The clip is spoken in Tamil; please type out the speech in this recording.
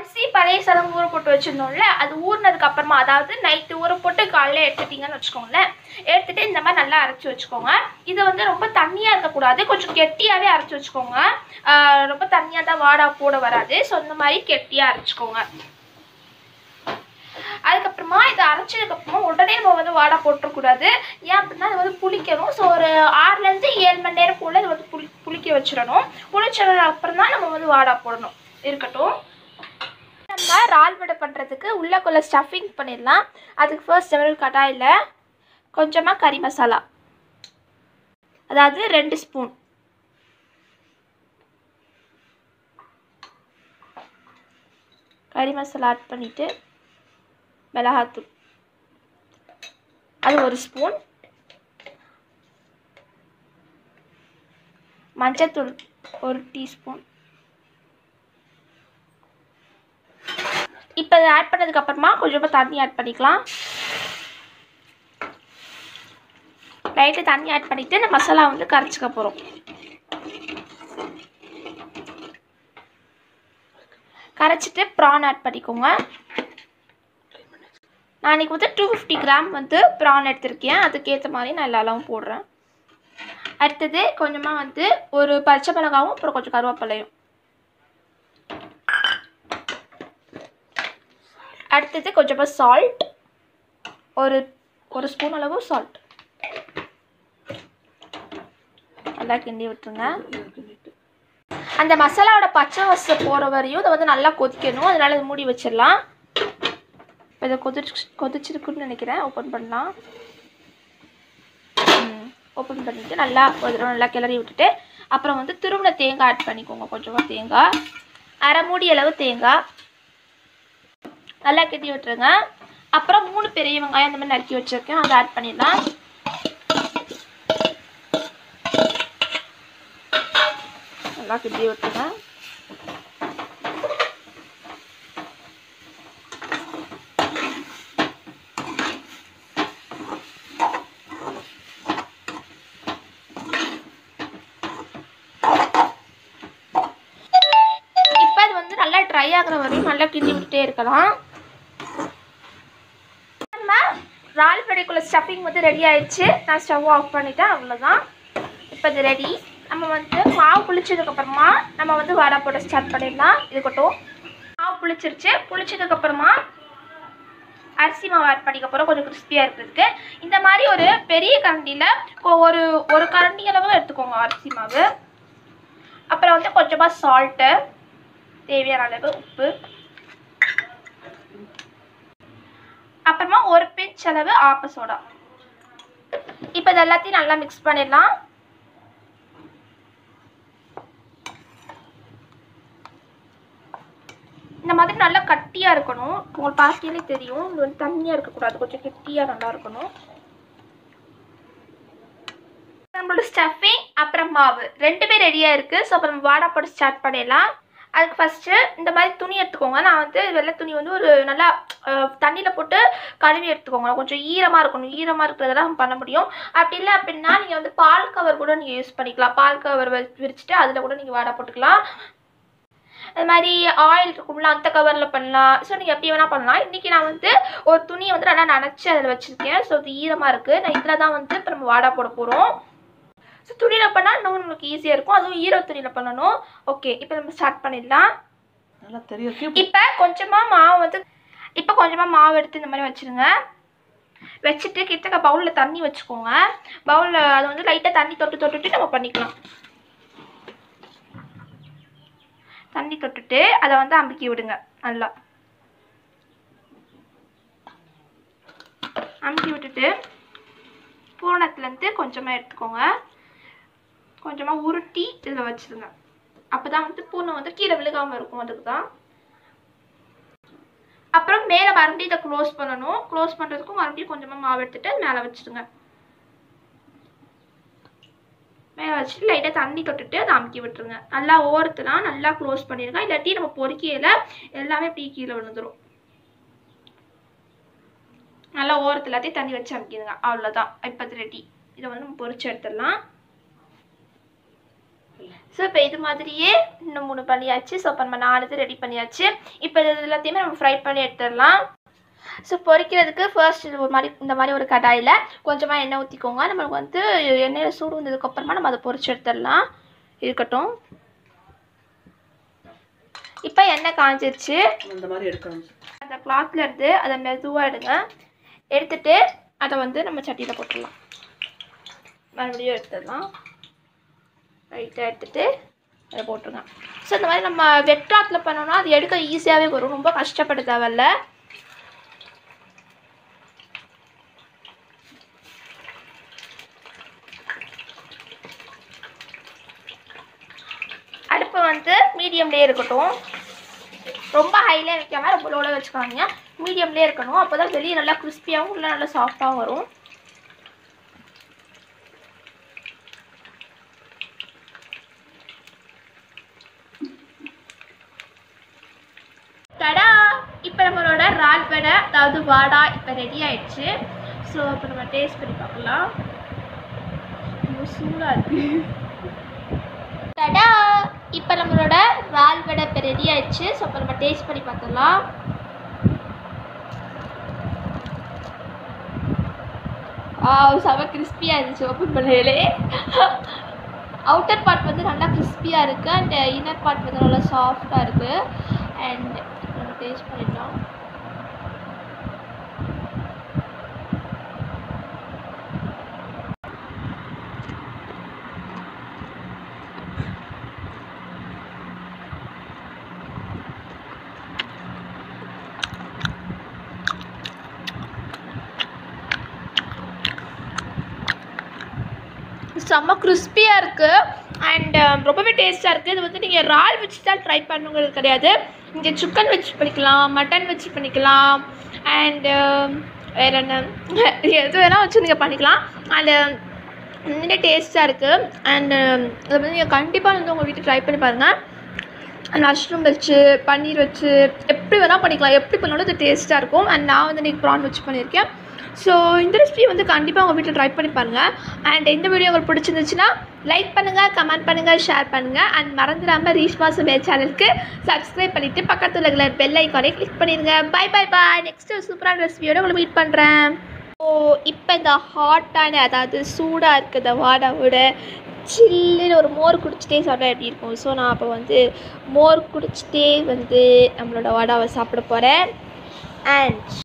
அரிசி பழைய சாதம் ஊற போட்டு வச்சிருந்தோம்ல அது ஊறினதுக்கு அப்புறமா அதாவது நைட்டு ஊற போட்டு காலைல எடுத்துட்டீங்கன்னு வச்சுக்கோங்களேன் எடுத்துட்டு இந்த மாதிரி நல்லா அரைச்சி வச்சுக்கோங்க இது வந்து ரொம்ப தண்ணியாக இருக்கக்கூடாது கொஞ்சம் கெட்டியாகவே அரைச்சி வச்சுக்கோங்க ஆஹ் ரொம்ப தண்ணியாக தான் வாடா போட வராது ஸோ இந்த மாதிரி கெட்டியாக அரைச்சிக்கோங்க அதுக்கப்புறமா இதை அரைச்சதுக்கப்புறமா உடனே நம்ம வந்து வாடை போட்டுறக்கூடாது ஏன் அப்படின்னா இது வந்து புளிக்கணும் ஸோ ஒரு ஆறுலேருந்து ஏழு மணி நேரம் போல் இது வந்து புளி புளிக்க வச்சிடணும் புளிச்சதுக்கு அப்புறம் தான் நம்ம வந்து வாடா போடணும் இருக்கட்டும் நம்ம இறால் வடை பண்ணுறதுக்கு உள்ளக்குள்ள ஸ்டஃபிங் பண்ணிடலாம் அதுக்கு ஃபர்ஸ்ட் வெறும் கடாயில் கொஞ்சமாக கறி மசாலா அதாவது ரெண்டு ஸ்பூன் கறி மசாலா ஆட் பண்ணிவிட்டு மிளகாத்தூள் அது ஒரு ஸ்பூன் மஞ்சத்தூள் ஒரு டீஸ்பூன் இப்போ இதை ஆட் பண்ணதுக்கு அப்புறமா கொஞ்சமாக தண்ணி ஆட் பண்ணிக்கலாம் லைட்டு தண்ணி ஆட் பண்ணிவிட்டு இந்த மசாலா வந்து கரைச்சிக்க போகிறோம் கரைச்சிட்டு ப்ரான் ஆட் பண்ணிக்கோங்க நான் இன்றைக்கி வந்து டூ ஃபிஃப்டி கிராம் வந்து ப்ரான் எடுத்திருக்கேன் அதுக்கேற்ற மாதிரி நான் எல்லா அளவும் போடுறேன் அடுத்தது கொஞ்சமாக வந்து ஒரு பச்சை மிளகாவும் அப்புறம் கொஞ்சம் கருவேப்பிலையும் அடுத்தது கொஞ்சமாக சால்ட் ஒரு ஒரு ஸ்பூன் அளவு சால்ட் நல்லா கிண்டி விட்டுருங்க அந்த மசாலாவோட பச்சை வாசம் போகிற வரையும் இதை வந்து நல்லா கொதிக்கணும் அதனால இதை மூடி வச்சிடலாம் இப்போ இதை கொதிச்சு கொதிச்சிருக்குன்னு நினைக்கிறேன் ஓப்பன் பண்ணலாம் ஓப்பன் பண்ணிவிட்டு நல்லா ஒரு தடவை நல்லா கிளறி விட்டுட்டு அப்புறம் வந்து துருவின தேங்காய் ஆட் பண்ணிக்கோங்க கொஞ்சமாக தேங்காய் அரை மூடி அளவு தேங்காய் நல்லா கட்டி விட்டுருங்க அப்புறம் மூணு பெரிய வெங்காயம் அந்த மாதிரி நறுக்கி வச்சுருக்கேன் அதை ஆட் பண்ணிடலாம் நல்லா கிண்டி விட்டுருங்க இப்போ அது வந்து நல்லா ட்ரை ஆகுற வரையும் நல்லா கிண்டி விட்டுட்டே இருக்கலாம் நம்ம ரால் படைக்குள்ள ஸ்டஃபிங் வந்து ரெடி ஆயிடுச்சு நான் ஸ்டவ் ஆஃப் பண்ணிட்டேன் அவ்வளோதான் இப்போ இது ரெடி நம்ம வந்து மாவு புளிச்சதுக்கப்புறமா நம்ம வந்து வடை போட ஸ்டார்ட் பண்ணிடலாம் இருக்கட்டும் மாவு புளிச்சிருச்சு புளிச்சதுக்கப்புறமா அரிசி மாவு ஆட் பண்ணிக்க போகிறோம் கொஞ்சம் கிறிஸ்பியாக இருக்கிறதுக்கு இந்த மாதிரி ஒரு பெரிய கரண்டியில் ஒரு ஒரு கரண்டி அளவு எடுத்துக்கோங்க அரிசி மாவு அப்புறம் வந்து கொஞ்சமாக சால்ட்டு தேவையான அளவு உப்பு அப்புறமா ஒரு பிஞ்ச் அளவு ஆப்ப சோடா இப்போ இது எல்லாத்தையும் நல்லா மிக்ஸ் பண்ணிடலாம் இந்த மாதிரி நல்லா கட்டியாக இருக்கணும் உங்களுக்கு பார்த்தாலே தெரியும் இது வந்து தண்ணியாக இருக்கக்கூடாது கொஞ்சம் கெட்டியாக நல்லா இருக்கணும் நம்மளோட ஸ்டஃபிங் அப்புறம் மாவு ரெண்டுமே ரெடியாக இருக்குது ஸோ அப்புறம் வாடா போட்டு ஸ்டார்ட் பண்ணிடலாம் அதுக்கு ஃபஸ்ட்டு இந்த மாதிரி துணி எடுத்துக்கோங்க நான் வந்து வெள்ளை துணி வந்து ஒரு நல்லா தண்ணியில் போட்டு கழுவி எடுத்துக்கோங்க கொஞ்சம் ஈரமாக இருக்கணும் ஈரமாக இருக்கிறதெல்லாம் நம்ம பண்ண முடியும் அப்படி இல்லை அப்படின்னா நீங்கள் வந்து பால் கவர் கூட நீங்கள் யூஸ் பண்ணிக்கலாம் பால் கவர் விரிச்சிட்டு அதில் கூட நீங்கள் வாடை போட்டுக்கலாம் அது மாதிரி ஆயில் இருக்கும்ல அந்த கவரில் பண்ணலாம் ஸோ நீங்கள் எப்படி வேணால் பண்ணலாம் இன்றைக்கி நான் வந்து ஒரு துணியை வந்து நல்லா நனைச்சி அதில் வச்சுருக்கேன் ஸோ இது ஈரமாக இருக்குது நான் இதில் தான் வந்து இப்போ நம்ம வாடா போட போகிறோம் ஸோ துணியில் பண்ணால் இன்னும் உங்களுக்கு ஈஸியாக இருக்கும் அதுவும் ஈர துணியில் பண்ணணும் ஓகே இப்போ நம்ம ஸ்டார்ட் பண்ணிடலாம் நல்லா தெரியும் இப்போ கொஞ்சமாக மாவு வந்து இப்போ கொஞ்சமாக மாவு எடுத்து இந்த மாதிரி வச்சுருங்க வச்சுட்டு கிட்டக்க பவுலில் தண்ணி வச்சுக்கோங்க பவுலில் அது வந்து லைட்டாக தண்ணி தொட்டு தொட்டுட்டு நம்ம பண்ணிக்கலாம் தண்ணி தொட்டுட்டு அதை வந்து அமுக்கி விடுங்க நல்லா அமுக்கி விட்டுட்டு பூரணத்துலேருந்து கொஞ்சமாக எடுத்துக்கோங்க கொஞ்சமாக உருட்டி இதில் வச்சுருங்க அப்போ தான் வந்து பூனை வந்து கீழே விழுகாமல் இருக்கும் அதுக்கு தான் அப்புறம் மேலே மறுபடியும் இதை க்ளோஸ் பண்ணணும் க்ளோஸ் பண்ணுறதுக்கும் மறுபடியும் கொஞ்சமாக மாவு எடுத்துட்டு அது மேலே வச்சுடுங்க மேலே வச்சுட்டு லைட்டாக தண்ணி தொட்டுட்டு அதை அமுக்கி விட்டுருங்க நல்லா ஓரத்துலாம் நல்லா க்ளோஸ் பண்ணிடுங்க இல்லாட்டி நம்ம பொறுக்கையில் எல்லாமே இப்படி கீழே விழுந்துடும் நல்லா ஓரத்து எல்லாத்தையும் தண்ணி வச்சு அமுக்கிடுங்க அவ்வளோதான் இப்போ ரெடி இதை வந்து நம்ம பொரிச்சு எடுத்துடலாம் ஸோ இப்போ இது மாதிரியே இன்னும் மூணு பண்ணியாச்சு ஸோ இப்போ நம்ம நாலு இது ரெடி பண்ணியாச்சு இப்போ இது எல்லாத்தையுமே நம்ம ஃப்ரை பண்ணி எடுத்துடலாம் ஸோ பொரிக்கிறதுக்கு ஃபர்ஸ்ட் இது ஒரு மாதிரி இந்த மாதிரி ஒரு கடாயில் கொஞ்சமாக எண்ணெய் ஊற்றிக்கோங்க நம்மளுக்கு வந்து எண்ணெயில் சூடு வந்ததுக்கப்புறமா நம்ம அதை பொரிச்சு எடுத்துடலாம் இருக்கட்டும் இப்போ எண்ணெய் காஞ்சிருச்சு இந்த மாதிரி எடுக்கணும் அந்த கிளாத்ல இருந்து அதை மெதுவாக எடுங்க எடுத்துட்டு அதை வந்து நம்ம சட்டியில் போட்டுடலாம் மறுபடியும் எடுத்துடலாம் ரைட்டாக எடுத்துட்டு அதை போட்டுருங்க ஸோ இந்த மாதிரி நம்ம வெட்ராத்தில் பண்ணோம்னா அது எடுக்க ஈஸியாகவே வரும் ரொம்ப கஷ்டப்பட தேவையில்ல அடுப்பு வந்து மீடியம்லேயே இருக்கட்டும் ரொம்ப ஹைலே வைக்காம ரொம்ப லோவில் வச்சுக்காதீங்க மீடியம்லேயே இருக்கணும் அப்போ தான் வெளியே நல்லா கிறிஸ்பியாகவும் உள்ள நல்லா சாஃப்டாகவும் வரும் தடா இப்போ நம்மளோட ரால் வடை அதாவது வாடா இப்போ ரெடி ஆயிடுச்சு ஸோ இப்போ நம்ம டேஸ்ட் பண்ணி பார்க்கலாம் ரொம்ப சூடாக இருக்கு தடா இப்போ நம்மளோட ரால் வடை இப்போ ரெடி ஆயிடுச்சு ஸோ இப்போ நம்ம டேஸ்ட் பண்ணி பார்த்துடலாம் ஆ செம கிறிஸ்பியாக இருந்துச்சு ஓப்பன் பண்ணையிலே அவுட்டர் பார்ட் வந்து நல்லா கிறிஸ்பியாக இருக்குது அண்ட் இன்னர் பார்ட் வந்து நல்லா சாஃப்டாக இருக்குது அண்ட் நம்ம டேஸ்ட் பண்ணிடலாம் செம்ம கிறிஸ்பியாக இருக்குது அண்ட் ரொம்பவே டேஸ்ட்டாக இருக்குது இது வந்து நீங்கள் இறால் வச்சு தான் ட்ரை பண்ணுங்கிறது கிடையாது நீங்கள் சிக்கன் வச்சு பண்ணிக்கலாம் மட்டன் வச்சு பண்ணிக்கலாம் அண்டு வேறு என்ன எது வேணால் வச்சு நீங்கள் பண்ணிக்கலாம் அண்டு நிறைய டேஸ்ட்டாக இருக்குது அண்டு இதை வந்து நீங்கள் கண்டிப்பாக வந்து உங்கள் வீட்டில் ட்ரை பண்ணி பாருங்கள் மஷ்ரூம் வச்சு பன்னீர் வச்சு எப்படி வேணால் பண்ணிக்கலாம் எப்படி பண்ணாலும் இது டேஸ்ட்டாக இருக்கும் அண்ட் நான் வந்து இன்றைக்கி ப்ரான் வச்சு பண்ணியிருக்கேன் ஸோ இந்த ரெசிபி வந்து கண்டிப்பாக உங்கள் வீட்டில் ட்ரை பண்ணி பாருங்கள் அண்ட் இந்த வீடியோ உங்களுக்கு பிடிச்சிருந்துச்சுன்னா லைக் பண்ணுங்கள் கமெண்ட் பண்ணுங்கள் ஷேர் பண்ணுங்கள் அண்ட் மறந்துடாமல் ரீஷ்மா சுமே சேனலுக்கு சப்ஸ்கிரைப் பண்ணிவிட்டு பக்கத்தில் இருக்கிற பெல் ஐக்கானே கிளிக் பண்ணிடுங்க பை பை பாய் நெக்ஸ்ட் ஒரு சூப்பரான ரெசிபியோட உங்களை மீட் பண்ணுறேன் ஸோ இப்போ இந்த ஹாட்டான அதாவது சூடாக இருக்க இந்த வாடாவோட சில்லுன்னு ஒரு மோர் குடிச்சிட்டே சாப்பிட்டா எப்படி இருக்கும் ஸோ நான் அப்போ வந்து மோர் குடிச்சிட்டே வந்து நம்மளோட வடாவை சாப்பிட போகிறேன் அண்ட்